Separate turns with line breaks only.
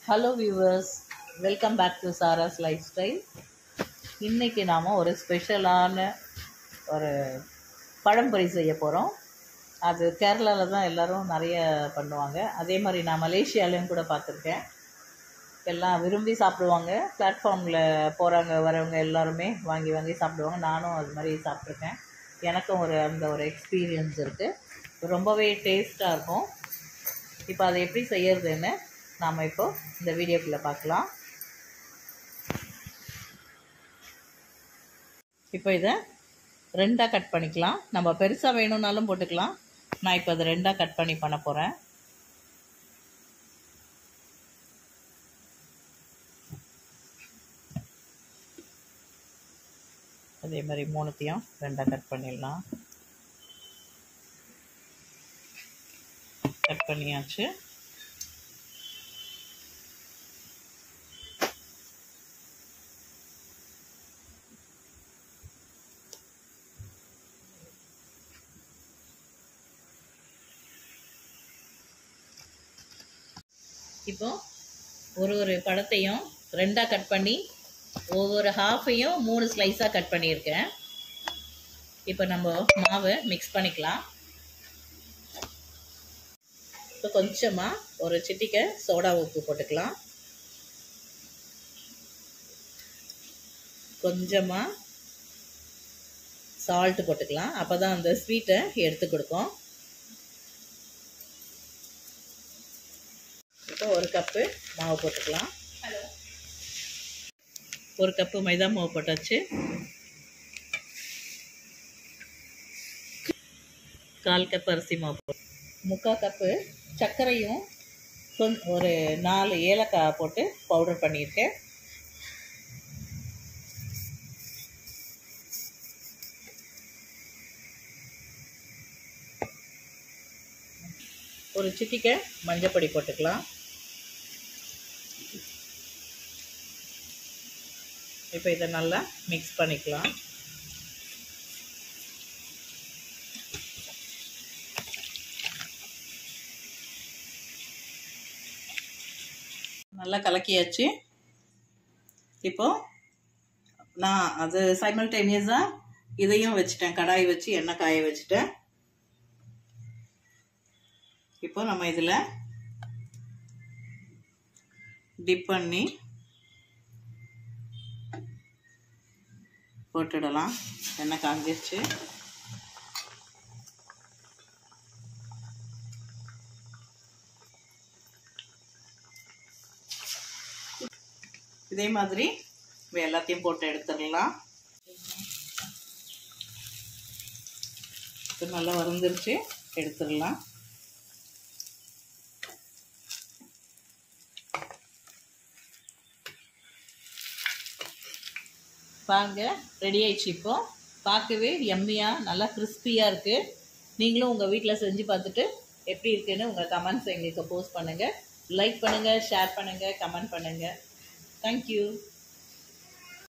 hello viewers welcome back to Sara's lifestyle இன்றைக்கி நாம் ஒரு ஸ்பெஷலான ஒரு பழம்பொரி செய்ய போகிறோம் அது கேரளாவில் தான் எல்லோரும் நிறைய பண்ணுவாங்க அதே மாதிரி நான் மலேசியாலையும் கூட பார்த்துருக்கேன் எல்லாம் விரும்பி சாப்பிடுவாங்க பிளாட்ஃபார்மில் போகிறவங்க வரவங்க எல்லாருமே வாங்கி வாங்கி சாப்பிடுவாங்க நானும் அது மாதிரி சாப்பிட்ருக்கேன் எனக்கும் ஒரு அந்த ஒரு எக்ஸ்பீரியன்ஸ் இருக்குது ரொம்பவே டேஸ்ட்டாக இருக்கும் இப்போ அதை எப்படி செய்யறதுன்னு நாம் இப்போ இந்த வீடியோக்குள்ளே பார்க்கலாம் இப்போ இதை ரெண்டாக கட் பண்ணிக்கலாம் நம்ம பெருசாக வேணும்னாலும் போட்டுக்கலாம் நான் இப்போ அதை ரெண்டாக கட் பண்ணி பண்ண போகிறேன் அதே மாதிரி மூணுத்தையும் ரெண்டாக கட் பண்ணிடலாம் கட் பண்ணியாச்சு இப்போ ஒரு ஒரு பழத்தையும் ரெண்டாக கட் பண்ணி ஒவ்வொரு ஹாஃபையும் மூணு ஸ்லைஸாக கட் பண்ணியிருக்கேன் இப்போ நம்ம மாவை மிக்ஸ் பண்ணிக்கலாம் இப்போ கொஞ்சமாக ஒரு சிட்டிக்கை சோடா உப்பு போட்டுக்கலாம் கொஞ்சமாக சால்ட்டு போட்டுக்கலாம் அப்போ தான் அந்த ஸ்வீட்டை எடுத்து கொடுக்கும் இப்போ ஒரு கப்பு மாவு போட்டுக்கலாம் ஒரு கப்பு மைதா மாவு போட்டாச்சு கால் கப் அரிசி மாவு போட்டு முக்கால் கப்பு சர்க்கரையும் கொஞ் ஒரு நாலு ஏலக்காய் போட்டு பவுடர் பண்ணியிருக்கேன் ஒரு சிட்டிக்கை மஞ்சப்பொடி போட்டுக்கலாம் இப்போ இதை நல்லா மிக்ஸ் பண்ணிக்கலாம் நல்லா கலக்கியாச்சு இப்போ நான் அது சைமல்டேனியஸாக இதையும் வச்சுட்டேன் கடாய் வச்சு எண்ணெய் காய வச்சுட்டேன் இப்போ நம்ம இதில் டிப் பண்ணி போட்டுடலாம் எண்ணெய் காஞ்சிருச்சு இதே மாதிரி எல்லாத்தையும் போட்டு எடுத்துடலாம் இது நல்லா வறந்துருச்சு எடுத்துடலாம் பாருங்க ரெடி ஆயிடுச்சு இப்போ பார்க்கவே எம்மியாக நல்லா கிறிஸ்பியாக இருக்குது நீங்களும் உங்கள் வீட்டில் செஞ்சு பார்த்துட்டு எப்படி இருக்குன்னு உங்கள் கமெண்ட்ஸ் எங்களுக்கு போஸ்ட் பண்ணுங்கள் லைக் பண்ணுங்கள் ஷேர் பண்ணுங்கள் கமெண்ட் பண்ணுங்கள் தேங்க்யூ